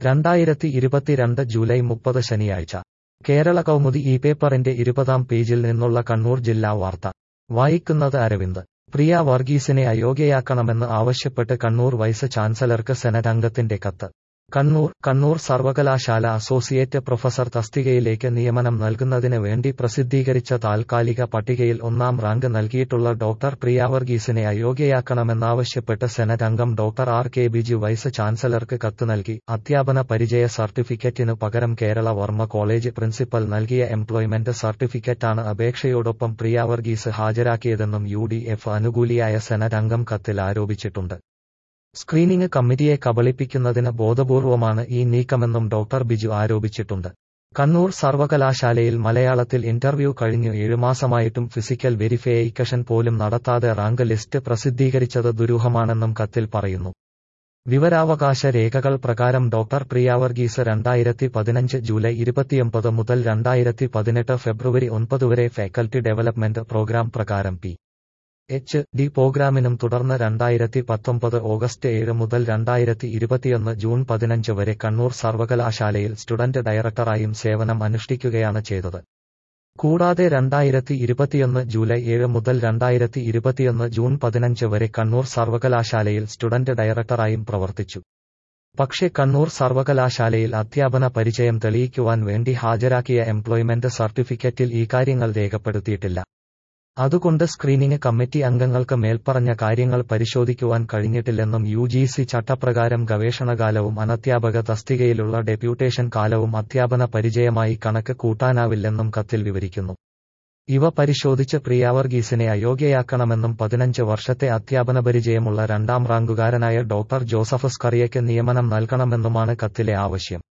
രണ്ടായിരത്തി ഇരുപത്തിരണ്ട് ജൂലൈ മുപ്പത് ശനിയാഴ്ച കേരള കൗമുദി ഈ പേപ്പറിന്റെ ഇരുപതാം പേജിൽ നിന്നുള്ള കണ്ണൂർ ജില്ലാ വാർത്ത വായിക്കുന്നത് അരവിന്ദ് പ്രിയ വർഗീസിനെ അയോഗ്യയാക്കണമെന്ന് ആവശ്യപ്പെട്ട് കണ്ണൂർ വൈസ് ചാൻസലർക്ക് സെനറ്റ് അംഗത്തിന്റെ കത്ത് കണ്ണൂർ കണ്ണൂർ സർവകലാശാല അസോസിയേറ്റ് പ്രൊഫസർ തസ്തികയിലേക്ക് നിയമനം നൽകുന്നതിന് വേണ്ടി പ്രസിദ്ധീകരിച്ച താൽക്കാലിക പട്ടികയിൽ ഒന്നാം റാങ്ക് നൽകിയിട്ടുള്ള ഡോക്ടർ പ്രിയ വർഗീസിനെ അയോഗ്യയാക്കണമെന്നാവശ്യപ്പെട്ട് സെനറ്റ് അംഗം doctor R K Biju vice ചാൻസലർക്ക് കത്ത് നൽകി അധ്യാപന പരിചയ സർട്ടിഫിക്കറ്റിനു പകരം കേരള വർമ്മ കോളേജ് പ്രിൻസിപ്പൽ നൽകിയ എംപ്ലോയ്മെന്റ് സർട്ടിഫിക്കറ്റാണ് അപേക്ഷയോടൊപ്പം പ്രിയ വർഗീസ് ഹാജരാക്കിയതെന്നും യു ഡി എഫ് അനുകൂലിയായ സെനറ്റ് അംഗം കത്തിൽ ആരോപിച്ചിട്ടുണ്ട് സ്ക്രീനിംഗ് കമ്മിറ്റിയെ കബളിപ്പിക്കുന്നതിന് ബോധപൂർവമാണ് ഈ നീക്കമെന്നും ഡോക്ടർ ബിജു ആരോപിച്ചിട്ടുണ്ട് കണ്ണൂർ സർവകലാശാലയിൽ മലയാളത്തിൽ ഇന്റർവ്യൂ കഴിഞ്ഞു ഏഴുമാസമായിട്ടും ഫിസിക്കൽ വെരിഫിക്കേഷൻ പോലും നടത്താതെ റാങ്ക് ലിസ്റ്റ് പ്രസിദ്ധീകരിച്ചത് ദുരൂഹമാണെന്നും കത്തിൽ പറയുന്നു വിവരാവകാശ രേഖകൾ പ്രകാരം ഡോക്ടർ പ്രിയ വർഗീസ് രണ്ടായിരത്തി പതിനഞ്ച് ജൂലൈ ഇരുപത്തിയൊമ്പത് മുതൽ രണ്ടായിരത്തി പതിനെട്ട് ഫെബ്രുവരി ഒൻപത് വരെ ഫാക്കൽറ്റി ഡെവലപ്മെന്റ് പ്രോഗ്രാം പ്രകാരം പി എച്ച് ഡി പ്രോഗ്രാമിനും തുടർന്ന് രണ്ടായിരത്തി പത്തൊമ്പത് ഓഗസ്റ്റ് ഏഴ് മുതൽ രണ്ടായിരത്തി ഇരുപത്തിയൊന്ന് ജൂൺ പതിനഞ്ച് വരെ കണ്ണൂർ സർവകലാശാലയിൽ സ്റ്റുഡന്റ് ഡയറക്ടറായും സേവനം അനുഷ്ഠിക്കുകയാണ് ചെയ്തത് കൂടാതെ രണ്ടായിരത്തി ഇരുപത്തിയൊന്ന് ജൂലൈ ഏഴ് മുതൽ രണ്ടായിരത്തി ഇരുപത്തിയൊന്ന് ജൂൺ പതിനഞ്ച് വരെ കണ്ണൂർ സർവകലാശാലയിൽ സ്റ്റുഡന്റ് ഡയറക്ടറായും പ്രവർത്തിച്ചു പക്ഷേ കണ്ണൂർ സർവകലാശാലയിൽ അധ്യാപന പരിചയം തെളിയിക്കുവാൻ വേണ്ടി ഹാജരാക്കിയ എംപ്ലോയ്മെന്റ് സർട്ടിഫിക്കറ്റിൽ ഈ കാര്യങ്ങൾ രേഖപ്പെടുത്തിയിട്ടില്ല അതുകൊണ്ട് സ്ക്രീനിംഗ് കമ്മിറ്റി അംഗങ്ങൾക്ക് മേൽപ്പറഞ്ഞ കാര്യങ്ങൾ പരിശോധിക്കുവാൻ കഴിഞ്ഞിട്ടില്ലെന്നും യു ജി സി ചട്ടപ്രകാരം ഗവേഷണകാലവും അനധ്യാപക തസ്തികയിലുള്ള ഡെപ്യൂട്ടേഷൻ കാലവും അധ്യാപന പരിചയമായി കണക്ക് കൂട്ടാനാവില്ലെന്നും കത്തിൽ വിവരിക്കുന്നു ഇവ പരിശോധിച്ച് പ്രിയാവർഗീസിനെ അയോഗ്യയാക്കണമെന്നും പതിനഞ്ച് വർഷത്തെ അധ്യാപന പരിചയമുള്ള രണ്ടാം റാങ്കുകാരനായ ഡോക്ടർ ജോസഫ് സ്കറിയയ്ക്ക് നിയമനം നൽകണമെന്നുമാണ് കത്തിലെ ആവശ്യം